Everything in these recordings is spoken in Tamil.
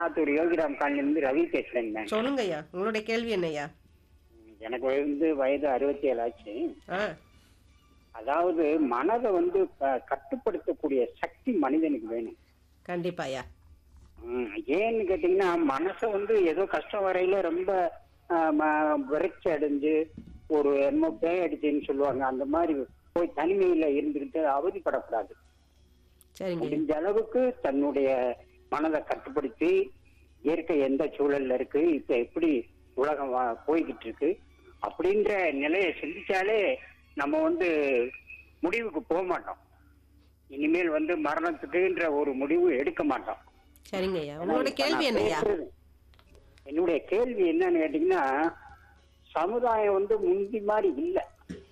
ஆத்தூர் யோகிராம் காலனிலிருந்து ரவி பேசுறேங்க சொல்லுங்க ஐயா உங்களுடைய கேள்வி என்னய்யா எனக்கு வந்து வயது அறுபத்தி ஏழு ஆச்சு ஆ அதாவது மனதை வந்து க- கட்டுப்படுத்தக்கூடிய சக்தி மனிதனுக்கு வேணும் கண்டிப்பா ஐயா ம், ஏன்னு கேட்டீங்கன்னா மனசை வந்து ஏதோ கஷ்டம் வரையில ரொம்ப ஆ, ம- விரக்தி அடைஞ்சு ஒரு என்னமோ பேய் அடிச்சுன்னு சொல்லுவாங்க அந்த மாதிரி போய் தனிமையில இருந்துகிட்டு அவதிப்படக்கூடாது சரிங்க ஐயா. முடிஞ்ச அளவுக்கு தன்னுடைய மனதை கட்டுப்படுத்தி இயற்கை எந்த சூழல்ல இருக்கு இப்ப எப்படி உலகம் வா- போய்கிட்டு இருக்கு அப்படின்ற நிலையை சிந்திச்சாலே நம்ம வந்து முடிவுக்கு போக மாட்டோம் இனிமேல் வந்து மரணத்துக்குன்ற ஒரு முடிவு எடுக்க மாட்டோம் சரிங்க ஐயா உங்களுடைய கேள்வி நான் என்னய்யா பேசுறது- என்னுடைய கேள்வி என்னன்னு கேட்டீங்கன்னா சமுதாயம் வந்து முந்தி மாதிரி இல்லை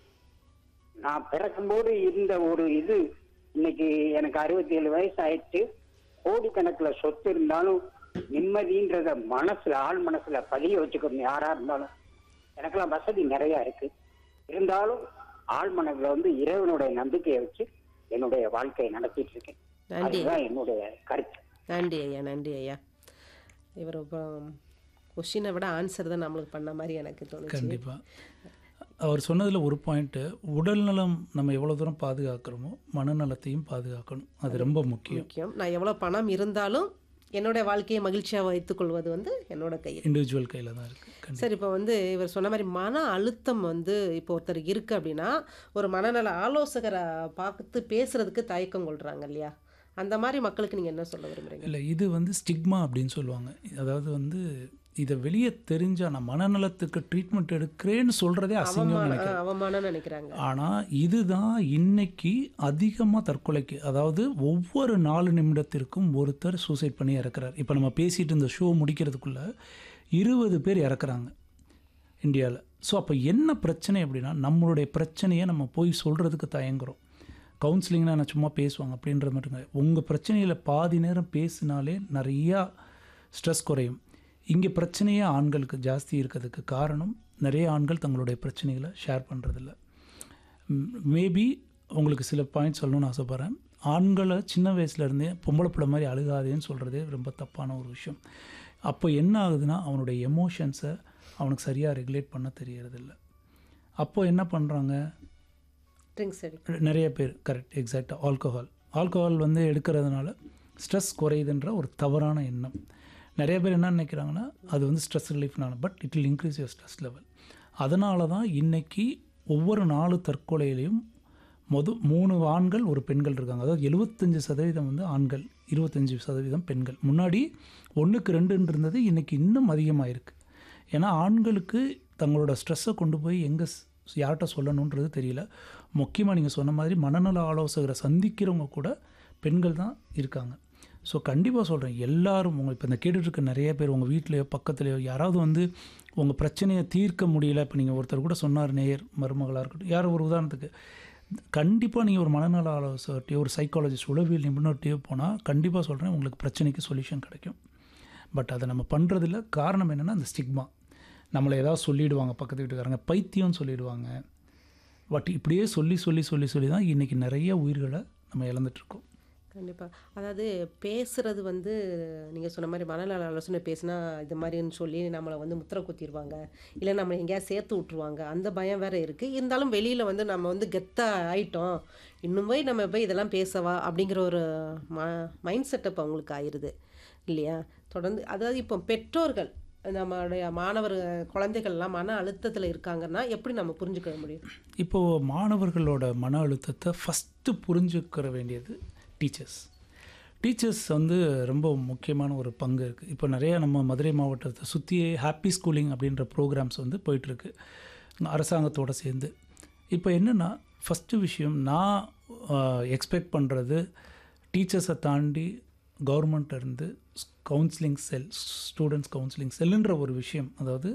நான் பிறக்கும்போது இருந்த ஒரு இது இன்னைக்கு எனக்கு அறுபத்தி ஏழு வயசு ஆயிடுச்சு கோடிக்கணக்குல சொத்து இருந்தாலும் நிம்மதின்றத மனசுல ஆள் மனசுல பதிய வச்சுக்கணும் யாரா இருந்தாலும் எனக்கெல்லாம் வசதி நிறைய இருக்கு இருந்தாலும் ஆள் மனதுல வந்து இறைவனுடைய நம்பிக்கையை வச்சு என்னுடைய வாழ்க்கையை நடத்திட்டு இருக்கேன் நன்றி அதுதான் என்னுடைய கருத்து நன்றி ஐயா நன்றி ஐயா இவர் இப்போ கொஷினை விட ஆன்சர் தான் நம்மளுக்கு பண்ண மாதிரி எனக்கு தோணுச்சு கண்டிப்பாக அவர் சொன்னதில் ஒரு பாயிண்ட்டு உடல்நலம் நம்ம எவ்வளோ தூரம் பாதுகாக்கிறோமோ மனநலத்தையும் பாதுகாக்கணும் அது ரொம்ப முக்கியம் முக்கியம் நான் எவ்வளோ பணம் இருந்தாலும் என்னோட வாழ்க்கையை மகிழ்ச்சியாக வைத்துக்கொள்வது வந்து என்னோட கையில் இண்டிவிஜுவல் கையில் தான் இருக்குது சரி இப்போ வந்து இவர் சொன்ன மாதிரி மன அழுத்தம் வந்து இப்போ ஒருத்தர் இருக்கு அப்படின்னா ஒரு மனநல ஆலோசகரை பார்த்து பேசுறதுக்கு தயக்கம் கொள்றாங்க இல்லையா அந்த மாதிரி மக்களுக்கு நீங்கள் என்ன சொல்ல விரும்புறீங்க இல்லை இது வந்து ஸ்டிக்மா அப்படின்னு சொல்லுவாங்க அதாவது வந்து இதை வெளியே தெரிஞ்சால் நான் மனநலத்துக்கு ட்ரீட்மெண்ட் எடுக்கிறேன்னு சொல்கிறதே அசிங்கம் அவமான நினைக்கிறேன் அவமானம் நினைக்கிறாங்க ஆனால் இதுதான் இன்னைக்கு அதிகமாக தற்கொலைக்கு அதாவது ஒவ்வொரு நாலு நிமிடத்திற்கும் ஒருத்தர் சூசைட் பண்ணி இறக்குறார் இப்போ நம்ம பேசிட்டு இந்த ஷோ முடிக்கிறதுக்குள்ள இருபது பேர் இறக்குறாங்க இந்தியாவில் ஸோ அப்போ என்ன பிரச்சனை அப்படின்னா நம்மளுடைய பிரச்சனையை நம்ம போய் சொல்கிறதுக்கு தயங்குறோம் கவுன்சிலிங்னா நான் சும்மா பேசுவாங்க அப்படின்ற மாதிரி உங்கள் பிரச்சனையில் பாதி நேரம் பேசினாலே நிறையா ஸ்ட்ரெஸ் குறையும் இங்கே பிரச்சனையே ஆண்களுக்கு ஜாஸ்தி இருக்கிறதுக்கு காரணம் நிறைய ஆண்கள் தங்களுடைய பிரச்சனைகளை ஷேர் பண்ணுறதில்ல மேபி உங்களுக்கு சில பாயிண்ட் சொல்லணும்னு ஆசைப்பட்றேன் ஆண்களை சின்ன வயசுலேருந்தே பொம்பளை பிள்ளை மாதிரி அழுகாதேன்னு சொல்கிறதே ரொம்ப தப்பான ஒரு விஷயம் அப்போ என்ன ஆகுதுன்னா அவனுடைய எமோஷன்ஸை அவனுக்கு சரியாக ரெகுலேட் பண்ண தெரியறதில்ல அப்போ என்ன பண்ணுறாங்க ட்ரிங்க்ஸ் அடி நிறைய பேர் கரெக்ட் எக்ஸாக்டாக ஆல்கஹால் ஆல்கஹால் வந்து எடுக்கிறதுனால ஸ்ட்ரெஸ் குறையுதுன்ற ஒரு தவறான எண்ணம் நிறைய பேர் என்ன நினைக்கிறாங்கன்னா அது வந்து ஸ்ட்ரெஸ் ரிலீஃப்னால but it will increase your stress level அதனால தான் இன்னைக்கு ஒவ்வொரு நாலு தற்கொலையிலையும் மொத மூணு ஆண்கள் ஒரு பெண்கள் இருக்காங்க அதாவது எழுபத்தஞ்சு சதவீதம் வந்து ஆண்கள் இருபத்தஞ்சி சதவீதம் பெண்கள் முன்னாடி ஒன்றுக்கு ரெண்டுன்னு இருந்தது இன்றைக்கி இன்னும் அதிகமாக இருக்குது ஏன்னா ஆண்களுக்கு தங்களோட ஸ்ட்ரெஸ்ஸை கொண்டு போய் எங்கே யார்கிட்ட சொல்லணுன்றது தெரியல முக்கியமாக நீங்கள் சொன்ன மாதிரி மனநல ஆலோசகரை சந்திக்கிறவங்க கூட பெண்கள் தான் இருக்காங்க ஸோ கண்டிப்பாக சொல்கிறேன் எல்லாரும் உங்கள் இப்போ இந்த கேட்டுட்டு இருக்க நிறைய பேர் உங்கள் வீட்லேயோ பக்கத்துலேயோ யாராவது வந்து உங்கள் பிரச்சனையை தீர்க்க முடியல இப்போ நீங்கள் ஒருத்தர் கூட சொன்னார் நேயர் மருமகளாக இருக்கட்டும் யார் ஒரு உதாரணத்துக்கு கண்டிப்பாக நீங்கள் ஒரு மனநல ஆலோசகர்கிட்டயோ ஒரு சைக்காலஜிஸ்ட் உளவியல் நிபுணர்கிட்டயோ போனால் கண்டிப்பாக சொல்கிறேன் உங்களுக்கு பிரச்சனைக்கு சொல்யூஷன் கிடைக்கும் பட் அதை நம்ம பண்ணுறதில்ல காரணம் என்னென்னா அந்த ஸ்டிக்மா நம்மளை ஏதாவது சொல்லிடுவாங்க பக்கத்து வீட்டுக்காரங்க பைத்தியம்னு சொல்லிடுவாங்க பட் இப்படியே சொல்லி சொல்லி சொல்லி சொல்லி தான் இன்றைக்கி நிறைய உயிர்களை நம்ம இழந்துட்டுருக்கோம் கண்டிப்பாக அதாவது பேசுறது வந்து நீங்கள் சொன்ன மாதிரி மனநல ஆலோசனை பேசினா இது மாதிரின்னு சொல்லி நம்மளை வந்து முத்திரை குத்திடுவாங்க இல்லை நம்மளை எங்கேயாவது சேர்த்து விட்ருவாங்க அந்த பயம் வேற இருக்குது இருந்தாலும் வெளியில் வந்து நம்ம வந்து கெத்தாக ஆயிட்டோம் இன்னும் போய் நம்ம போய் இதெல்லாம் பேசவா அப்படிங்கிற ஒரு ம மைண்ட் செட்டப் அவங்களுக்கு ஆயிடுது இல்லையா தொடர்ந்து அதாவது இப்போ பெற்றோர்கள் நம்மளுடைய மாணவர் குழந்தைகள்லாம் மன அழுத்தத்தில் இருக்காங்கன்னா எப்படி நம்ம புரிஞ்சுக்க முடியும் இப்போது மாணவர்களோட மன அழுத்தத்தை ஃபஸ்ட்டு புரிஞ்சுக்கிற வேண்டியது டீச்சர்ஸ் டீச்சர்ஸ் வந்து ரொம்ப முக்கியமான ஒரு பங்கு இருக்குது இப்போ நிறைய நம்ம மதுரை மாவட்டத்தை சுற்றியே ஹாப்பி ஸ்கூலிங் அப்படின்ற ப்ரோக்ராம்ஸ் வந்து போயிட்டுருக்கு அரசாங்கத்தோடு சேர்ந்து இப்போ என்னென்னா ஃபஸ்ட்டு விஷயம் நான் எக்ஸ்பெக்ட் பண்ணுறது டீச்சர்ஸை தாண்டி கவர்மெண்ட் இருந்து கவுன்சிலிங் செல் ஸ்டூடெண்ட்ஸ் கவுன்சிலிங் செல்லுன்ற ஒரு விஷயம் அதாவது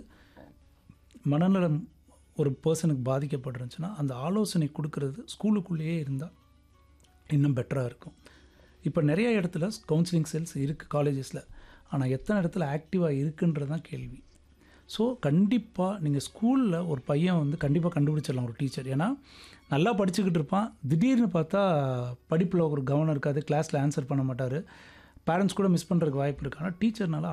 மனநலம் ஒரு பர்சனுக்கு பாதிக்கப்பட்டிருந்துச்சுன்னா அந்த ஆலோசனை கொடுக்கறது ஸ்கூலுக்குள்ளேயே இருந்தால் இன்னும் பெட்டராக இருக்கும் இப்போ நிறைய இடத்துல கவுன்சிலிங் செல்ஸ் இருக்குது காலேஜஸில் ஆனால் எத்தனை இடத்துல ஆக்டிவாக இருக்குன்றது தான் கேள்வி ஸோ கண்டிப்பாக நீங்கள் ஸ்கூலில் ஒரு பையன் வந்து கண்டிப்பாக கண்டுபிடிச்சிடலாம் ஒரு டீச்சர் ஏன்னா நல்லா படிச்சுக்கிட்டு இருப்பான் திடீர்னு பார்த்தா படிப்பில் ஒரு கவனம் இருக்காது கிளாஸில் ஆன்சர் பண்ண மாட்டார் பேரண்ட்ஸ் கூட மிஸ் பண்ணுறதுக்கு வாய்ப்பு இருக்கு ஆனால் டீச்சர்னால